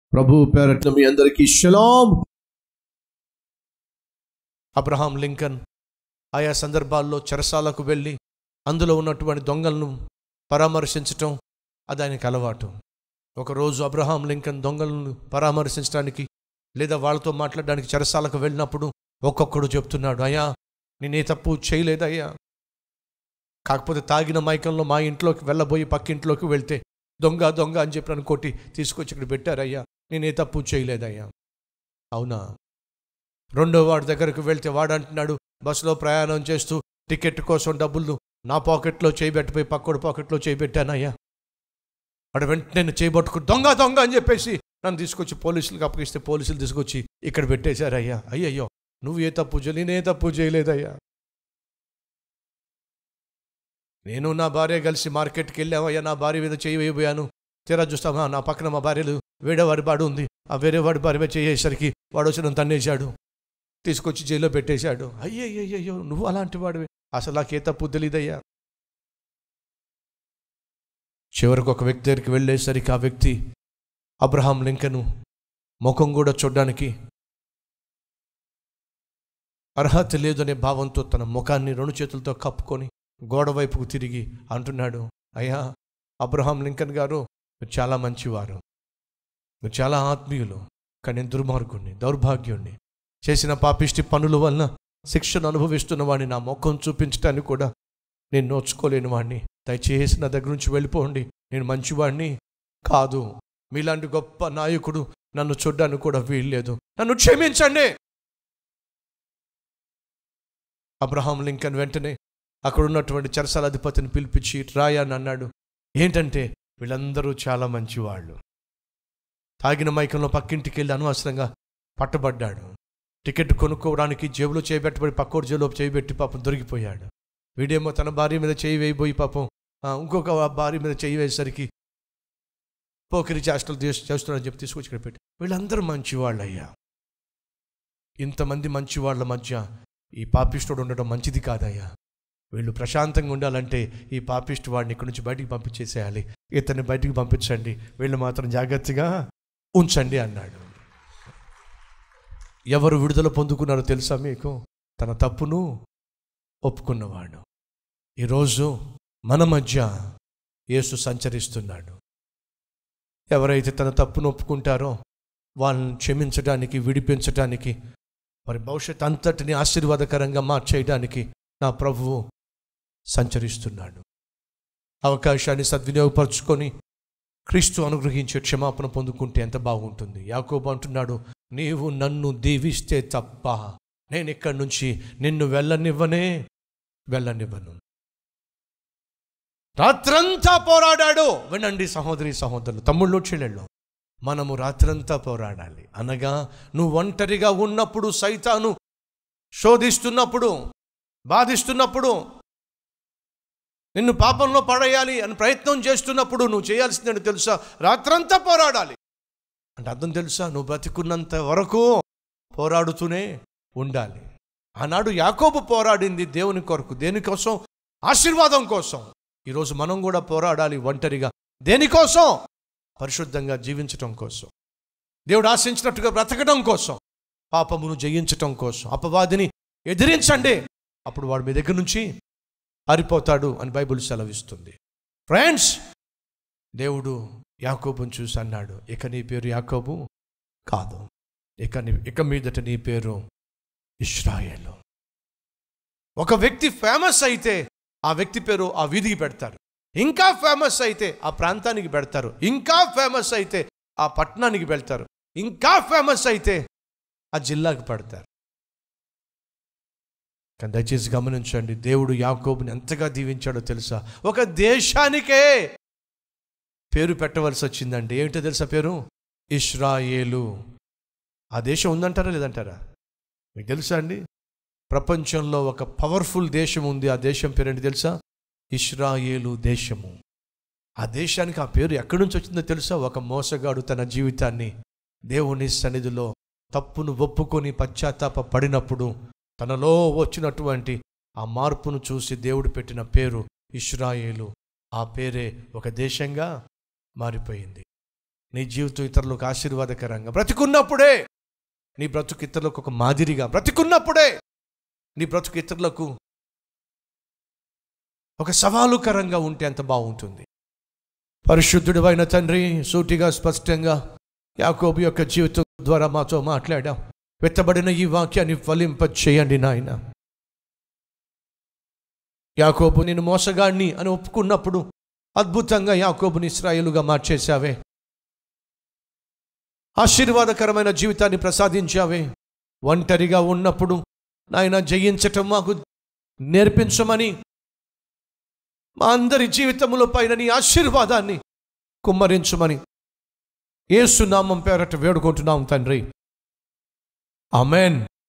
ప్రభు పేరట్న మీ అందరికీ షలాం Abraham Lincoln ఆయా సందర్భాల్లో చెరసాలకు వెళ్ళి అందులో ఉన్నటువంటి దొంగలను పరామర్శించటం అది ఆయనకి అలవాటు ఒకరోజు అబ్రహాం లింకన్ దొంగలను పరామర్శించడానికి లేదా వాళ్ళతో మాట్లాడడానికి చెరసాలకు వెళ్ళినప్పుడు ఒక్కొక్కడు చెప్తున్నాడు అయ్యా నేనే తప్పు చేయలేదయ్యా కాకపోతే తాగిన మైకంలో మా ఇంట్లోకి వెళ్ళబోయి పక్కింట్లోకి వెళ్తే దొంగ దొంగ అని చెప్పి నన్ను కొట్టి తీసుకొచ్చి ఇక్కడ పెట్టారయ్యా నేనే తప్పు చేయలేదయ్యా అవునా రెండో వాడి దగ్గరకు వెళ్తే వాడు అంటున్నాడు బస్సులో ప్రయాణం చేస్తూ టికెట్ కోసం డబ్బులు నా పాకెట్లో చేయబెట్టిపోయి పక్కోడు పాకెట్లో చేయబెట్టానయ్యా వాడు వెంటనే చేయబట్టుకు దొంగ దొంగ అని చెప్పేసి నన్ను తీసుకొచ్చి పోలీసులకు అప్పగిస్తే పోలీసులు తీసుకొచ్చి ఇక్కడ పెట్టేశారయ్యా అయ్యయ్యో నువ్వు ఏ తప్పు చేయలే నేనే తప్పు చేయలేదయ్యా నేను నా భార్య కలిసి మార్కెట్కి వెళ్ళామయ్యా నా భార్య మీద చేయి వేయబోయాను తీరా చూస్తామా నా పక్కన మా భార్యలు వేరే వాడి బాడు ఉంది ఆ వేరే వాడి భార్య మీద చేసేసరికి వాడు వచ్చి నన్ను తన్నేశాడు తీసుకొచ్చి జైల్లో పెట్టేశాడు అయ్యయ్యయ్యో నువ్వు అలాంటి వాడివి అసలు నాకు ఏ తప్పు తెలియదయ్యా చివరికి ఒక వ్యక్తి దగ్గరికి వెళ్ళేసరికి ఆ వ్యక్తి అబ్రహాం లింకను ముఖం కూడా చూడ్డానికి అర్హత లేదనే భావంతో తన ముఖాన్ని రెండు చేతులతో కప్పుకొని గోడ వైపుకు తిరిగి అంటున్నాడు అయ్యా అబ్రహాం లింకన్ గారు మీరు చాలా మంచివారు మీరు చాలా ఆత్మీయులు కానీ నేను దుర్మార్గుణ్ణి దౌర్భాగ్యుణ్ణి చేసిన పాపిష్టి పనుల వలన శిక్షను అనుభవిస్తున్న వాడిని నా ముఖం చూపించడానికి కూడా నేను నోచుకోలేని వాడిని దయచేసి నా దగ్గర నుంచి వెళ్ళిపోండి నేను మంచివాడిని కాదు మీలాంటి గొప్ప నాయకుడు నన్ను చూడ్డానికి కూడా వీల్లేదు నన్ను క్షమించండి అబ్రహాం లింకన్ వెంటనే అక్కడ ఉన్నటువంటి చెరసాల అధిపతిని పిలిపించి రాయా అని అన్నాడు ఏంటంటే వీళ్ళందరూ చాలా మంచివాళ్ళు తాగిన మైకంలో పక్కింటికి వెళ్ళి అనవసరంగా పట్టబడ్డాడు టికెట్ కొనుక్కోవడానికి జేబులో చేయబెట్టబడి పక్కోడు జేబులో చేయబెట్టి పాపం దొరికిపోయాడు వీడేమో తన భార్య మీద చేయి వేయిపోయి పాపం ఆ, ఇంకొక భార్య మీద చేయి వేసేసరికి పోకిరి చేష్టలు చేస్- చేస్తున్నాడని చెప్పి తీసుకొచ్చి ఇక్కడ పెట్టి వీళ్ళందరూ మంచివాళ్ళు అయ్యా ఇంతమంది మంచివాళ్ళ మధ్య ఈ పాపిష్టుడు ఉండడం మంచిది కాదయ్యా వీళ్ళు ప్రశాంతంగా ఉండాలంటే ఈ పాపిష్టి వాడిని ఇక్కడి నుంచి బయటికి పంపించేసేయాలి ఇతన్ని బయటికి పంపించండి వీళ్ళు మాత్రం జాగ్రత్తగా ఉంచండి అన్నాడు ఎవరు విడుదల పొందుకున్నారో తెలుసా మీకు తన తప్పును ఒప్పుకున్నవాడు ఈరోజు మన మధ్య యేసు సంచరిస్తున్నాడు ఎవరైతే తన తప్పును ఒప్పుకుంటారో వాళ్ళని క్షమించడానికి విడిపించడానికి మరి భవిష్యత్ అంతటిని ఆశీర్వాదకరంగా మార్చేయడానికి నా ప్రభువు సంచరిస్తున్నాడు అవకాశాన్ని సద్వినియోగపరుచుకొని క్రీస్తు అనుగ్రహించే క్షమాపణ పొందుకుంటే ఎంత బాగుంటుంది యాకోబు అంటున్నాడు నీవు నన్ను దీవిస్తే తప్ప నేను ఇక్కడి నుంచి నిన్ను వెళ్ళనివ్వనే వెళ్ళనివ్వను రాత్రంతా పోరాడాడు వినండి సహోదరి సహోదరులు తమ్ముళ్ళు చెల్లెళ్ళు మనము రాత్రంతా పోరాడాలి అనగా నువ్వు ఒంటరిగా ఉన్నప్పుడు సైతాను శోధిస్తున్నప్పుడు బాధిస్తున్నప్పుడు నిన్ను పాపంలో పడేయాలి అని ప్రయత్నం చేస్తున్నప్పుడు నువ్వు చేయాల్సిందని తెలుసా రాత్రంతా పోరాడాలి అంటే అర్థం తెలుసా నువ్వు బ్రతికున్నంత వరకు పోరాడుతూనే ఉండాలి ఆనాడు యాకోబు పోరాడింది దేవుని కొరకు దేనికోసం ఆశీర్వాదం కోసం ఈరోజు మనం కూడా పోరాడాలి ఒంటరిగా దేనికోసం పరిశుద్ధంగా జీవించటం కోసం దేవుడు ఆశించినట్టుగా బ్రతకడం కోసం పాపమును జయించటం కోసం అపవాదిని ఎదిరించండి అప్పుడు వాడు మీ దగ్గర నుంచి పారిపోతాడు అని బైబిల్ సెలవిస్తుంది ఫ్రెండ్స్ దేవుడు యాకోబుని చూసి అన్నాడు ఇక నీ పేరు యాకోబు కాదు ఇక నీ ఇక మీదట నీ పేరు ఇస్రాయేలు ఒక వ్యక్తి ఫేమస్ అయితే ఆ వ్యక్తి పేరు ఆ వీధికి పెడతారు ఇంకా ఫేమస్ అయితే ఆ ప్రాంతానికి పెడతారు ఇంకా ఫేమస్ అయితే ఆ పట్టణానికి పెడతారు ఇంకా ఫేమస్ అయితే ఆ జిల్లాకి పెడతారు కానీ దయచేసి గమనించండి దేవుడు యాకోబుని ఎంతగా దీవించాడో తెలుసా ఒక దేశానికే పేరు పెట్టవలసి వచ్చిందండి ఏంటో తెలుసా పేరు ఇస్రాయేలు ఆ దేశం ఉందంటారా లేదంటారా మీకు తెలుసా అండి ప్రపంచంలో ఒక పవర్ఫుల్ దేశం ఉంది ఆ దేశం పేరేంటి తెలుసా ఇస్రాయేలు దేశము ఆ దేశానికి ఆ పేరు ఎక్కడి నుంచి వచ్చిందో తెలుసా ఒక మోసగాడు తన జీవితాన్ని దేవుని సన్నిధిలో తప్పును ఒప్పుకొని పశ్చాత్తాప పడినప్పుడు తనలో వచ్చినటువంటి ఆ మార్పును చూసి దేవుడు పెట్టిన పేరు ఇస్రాయేలు ఆ పేరే ఒక దేశంగా మారిపోయింది నీ జీవితం ఇతరులకు ఆశీర్వాదకరంగా బ్రతికున్నప్పుడే నీ బ్రతుకు ఇతరులకు ఒక మాదిరిగా బ్రతికున్నప్పుడే నీ బ్రతుకు ఇతరులకు ఒక సవాలుకరంగా ఉంటే ఎంత బాగుంటుంది పరిశుద్ధుడు అయిన తండ్రి సూటిగా స్పష్టంగా యాకోబు యొక్క జీవితం ద్వారా మాతో మాట్లాడాం వెత్తబడిన ఈ వాక్యాన్ని ఫలింప చేయండి నాయన యాకోబు నేను మోసగాడిని అని ఒప్పుకున్నప్పుడు అద్భుతంగా యాకోబుని ఇస్రాయేలుగా మార్చేశావే ఆశీర్వాదకరమైన జీవితాన్ని ప్రసాదించావే ఒంటరిగా ఉన్నప్పుడు నాయన జయించటం మాకు నేర్పించమని మా అందరి జీవితముల పైన నీ ఆశీర్వాదాన్ని కుమ్మరించమని ఏసునామం పేరట వేడుకుంటున్నాం తండ్రి ఆమెన్